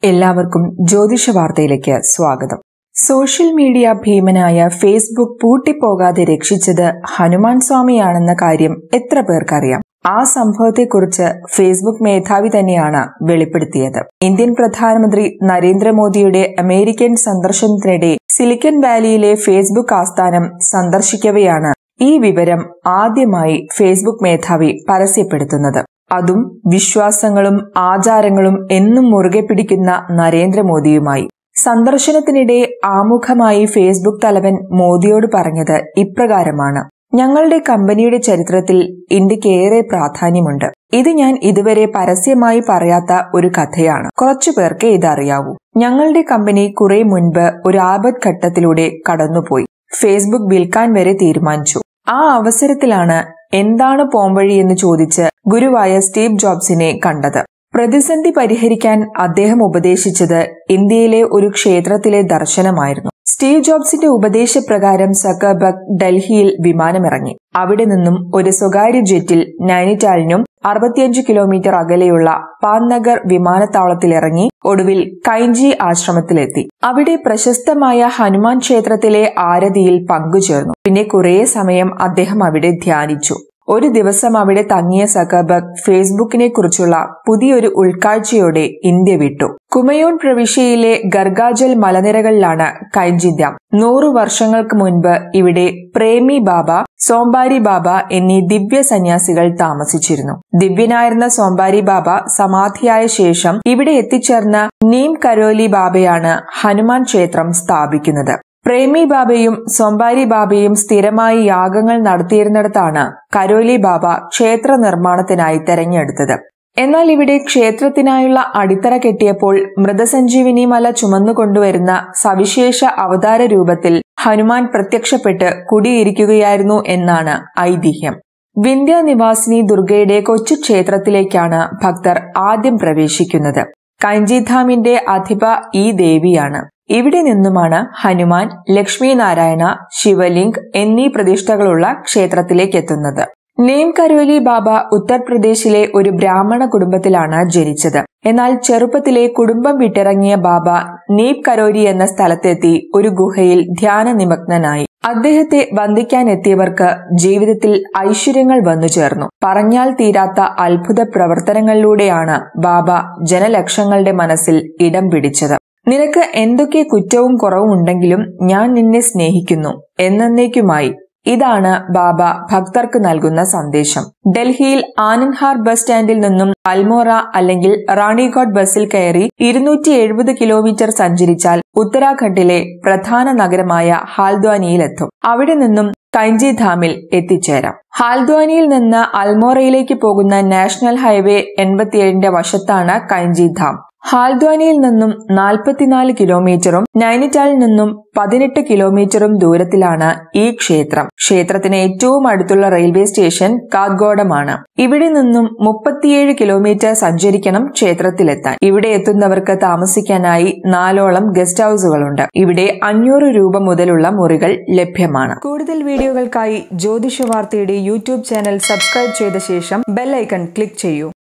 എല്ലാവർക്കും ജ്യോതിഷ വാർത്തയിലേക്ക് സ്വാഗതം സോഷ്യൽ മീഡിയ ഭീമനായ ഫേസ്ബുക്ക് പൂട്ടിപ്പോകാതെ രക്ഷിച്ചത് ഹനുമാൻ സ്വാമിയാണെന്ന കാര്യം എത്ര പേർക്കറിയാം ആ സംഭവത്തെക്കുറിച്ച് ഫേസ്ബുക്ക് മേധാവി തന്നെയാണ് വെളിപ്പെടുത്തിയത് ഇന്ത്യൻ പ്രധാനമന്ത്രി നരേന്ദ്രമോദിയുടെ അമേരിക്കൻ സന്ദർശനത്തിനിടെ സിലിക്കൺ വാലിയിലെ ഫേസ്ബുക്ക് ആസ്ഥാനം സന്ദർശിക്കവെയാണ് ഈ വിവരം ആദ്യമായി ഫേസ്ബുക്ക് മേധാവി പരസ്യപ്പെടുത്തുന്നത് അതും വിശ്വാസങ്ങളും ആചാരങ്ങളും എന്നും മുറുകെ പിടിക്കുന്ന നരേന്ദ്രമോദിയുമായി സന്ദർശനത്തിനിടെ ആമുഖമായി ഫേസ്ബുക്ക് തലവൻ മോദിയോട് പറഞ്ഞത് ഇപ്രകാരമാണ് ഞങ്ങളുടെ കമ്പനിയുടെ ചരിത്രത്തിൽ ഇന്ത്യക്ക് ഏറെ പ്രാധാന്യമുണ്ട് ഇത് ഞാൻ ഇതുവരെ പരസ്യമായി പറയാത്ത ഒരു കഥയാണ് കുറച്ചു പേർക്ക് ഇതറിയാവൂ ഞങ്ങളുടെ കമ്പനി കുറെ മുൻപ് ഒരു ആപത് ഘട്ടത്തിലൂടെ കടന്നുപോയി ഫേസ്ബുക്ക് വിൽക്കാൻ വരെ തീരുമാനിച്ചു ആ അവസരത്തിലാണ് എന്താണ് പോംവഴി എന്ന് ചോദിച്ച് ഗുരുവായ സ്റ്റീവ് ജോബ്സിനെ കണ്ടത് പ്രതിസന്ധി പരിഹരിക്കാൻ അദ്ദേഹം ഉപദേശിച്ചത് ഇന്ത്യയിലെ ഒരു ക്ഷേത്രത്തിലെ ദർശനമായിരുന്നു സ്റ്റീവ് ജോബ്സിന്റെ ഉപദേശപ്രകാരം സക്കർബർഗ് ഡൽഹിയിൽ വിമാനമിറങ്ങി അവിടെ നിന്നും ഒരു സ്വകാര്യ ജെറ്റിൽ നൈനിറ്റാലിനും അറുപത്തിയഞ്ച് കിലോമീറ്റർ അകലെയുള്ള പാൻനഗർ വിമാനത്താവളത്തിലിറങ്ങി ഒടുവിൽ കൈഞ്ചി ആശ്രമത്തിലെത്തി അവിടെ പ്രശസ്തമായ ഹനുമാൻ ക്ഷേത്രത്തിലെ ആരതിയിൽ പങ്കുചേർന്നു പിന്നെ കുറേ സമയം അദ്ദേഹം അവിടെ ധ്യാനിച്ചു ഒരു ദിവസം അവിടെ തങ്ങിയ സക്കർബർഗ് ഫേസ്ബുക്കിനെ കുറിച്ചുള്ള പുതിയൊരു ഉൾക്കാഴ്ചയോടെ ഇന്ത്യ വിട്ടു കുമയൂൺ പ്രവിശ്യയിലെ ഗർഗാജൽ മലനിരകളിലാണ് കൈഞ്ചിദ്യം നൂറു വർഷങ്ങൾക്ക് മുൻപ് ഇവിടെ പ്രേമി ബാബ സോംബാരി ബാബ എന്നീ ദിവ്യ സന്യാസികൾ താമസിച്ചിരുന്നു ദിവ്യനായിരുന്ന സോംബാരി ബാബ സമാധിയായ ശേഷം ഇവിടെ എത്തിച്ചേർന്ന നീം കരോലി ബാബയാണ് ഹനുമാൻ ക്ഷേത്രം സ്ഥാപിക്കുന്നത് പ്രേമി ബാബയും സൊമ്പാരി ബാബയും സ്ഥിരമായി യാഗങ്ങൾ നടത്തിയിരുന്നിടത്താണ് കരോലി ബാബ ക്ഷേത്ര നിർമ്മാണത്തിനായി തെരഞ്ഞെടുത്തത് എന്നാൽ ഇവിടെ ക്ഷേത്രത്തിനായുള്ള അടിത്തറ കെട്ടിയപ്പോൾ മൃതസഞ്ജീവിനി മല ചുമന്നുകൊണ്ടുവരുന്ന സവിശേഷ അവതാര രൂപത്തിൽ ഹനുമാൻ പ്രത്യക്ഷപ്പെട്ട് കുടിയിരിക്കുകയായിരുന്നു എന്നാണ് ഐതിഹ്യം വിന്ധ്യ നിവാസിനി ദുർഗയുടെ കൊച്ചു ക്ഷേത്രത്തിലേക്കാണ് ഭക്തർ ആദ്യം പ്രവേശിക്കുന്നത് കൈഞ്ചിധാമിന്റെ അധിപ ഈ ദേവിയാണ് ഇവിടെ നിന്നുമാണ് ഹനുമാൻ ലക്ഷ്മി നാരായണ ശിവലിംഗ് എന്നീ പ്രതിഷ്ഠകളുള്ള ക്ഷേത്രത്തിലേക്ക് എത്തുന്നത് നേം കരോലി ബാബ ഉത്തർപ്രദേശിലെ ഒരു ബ്രാഹ്മണ കുടുംബത്തിലാണ് ജനിച്ചത് എന്നാൽ ചെറുപ്പത്തിലെ കുടുംബം വിട്ടിറങ്ങിയ ബാബ നീപ് കരോരി എന്ന സ്ഥലത്തെത്തി ഒരു ഗുഹയിൽ ധ്യാന നിമഗ്നനായി അദ്ദേഹത്തെ വന്ദിക്കാനെത്തിയവർക്ക് ജീവിതത്തിൽ ഐശ്വര്യങ്ങൾ വന്നു ചേർന്നു പറഞ്ഞാൽ തീരാത്ത അത്ഭുത പ്രവർത്തനങ്ങളിലൂടെയാണ് ബാബ ജനലക്ഷങ്ങളുടെ മനസ്സിൽ ഇടം പിടിച്ചത് നിനക്ക് എന്തൊക്കെ കുറ്റവും കുറവും ഉണ്ടെങ്കിലും ഞാൻ നിന്നെ സ്നേഹിക്കുന്നു എന്നേക്കുമായി ഇതാണ് ബാബ ഭക്തർക്ക് നൽകുന്ന സന്ദേശം ഡൽഹിയിൽ ആനന്ദ്ഹാർ ബസ് സ്റ്റാൻഡിൽ നിന്നും അൽമോറ അല്ലെങ്കിൽ റാണിഘോട്ട് ബസ്സിൽ കയറി ഇരുന്നൂറ്റി എഴുപത് കിലോമീറ്റർ സഞ്ചരിച്ചാൽ ഉത്തരാഖണ്ഡിലെ പ്രധാന നഗരമായ ഹാൽദ്വാനിയിലെത്തും അവിടെ നിന്നും കൈഞ്ചിധാമിൽ എത്തിച്ചേരാം ഹാൽദ്വാനിയിൽ നിന്ന് അൽമോറയിലേക്ക് പോകുന്ന നാഷണൽ ഹൈവേ എൺപത്തിയേഴിന്റെ വശത്താണ് കൈഞ്ചിധാം ഹാൽദ്വാനിയിൽ നിന്നും നാൽപ്പത്തിനാല് കിലോമീറ്ററും നൈനിറ്റാലിൽ നിന്നും പതിനെട്ട് കിലോമീറ്ററും ദൂരത്തിലാണ് ഈ ക്ഷേത്രം ക്ഷേത്രത്തിന് ഏറ്റവും അടുത്തുള്ള റെയിൽവേ സ്റ്റേഷൻ കാത്ഗോഡമാണ് ഇവിടെ നിന്നും മുപ്പത്തിയേഴ് കിലോമീറ്റർ സഞ്ചരിക്കണം ക്ഷേത്രത്തിലെത്താൻ ഇവിടെ എത്തുന്നവർക്ക് താമസിക്കാനായി നാലോളം ഗസ്റ്റ് ഹൌസുകളുണ്ട് ഇവിടെ അഞ്ഞൂറ് രൂപ മുതലുള്ള മുറികൾ ലഭ്യമാണ് കൂടുതൽ വീഡിയോകൾക്കായി ജ്യോതിഷ വാർത്തയുടെ യൂട്യൂബ് ചാനൽ സബ്സ്ക്രൈബ് ചെയ്ത ശേഷം ബെൽ ഐക്കൺ ക്ലിക്ക് ചെയ്യൂ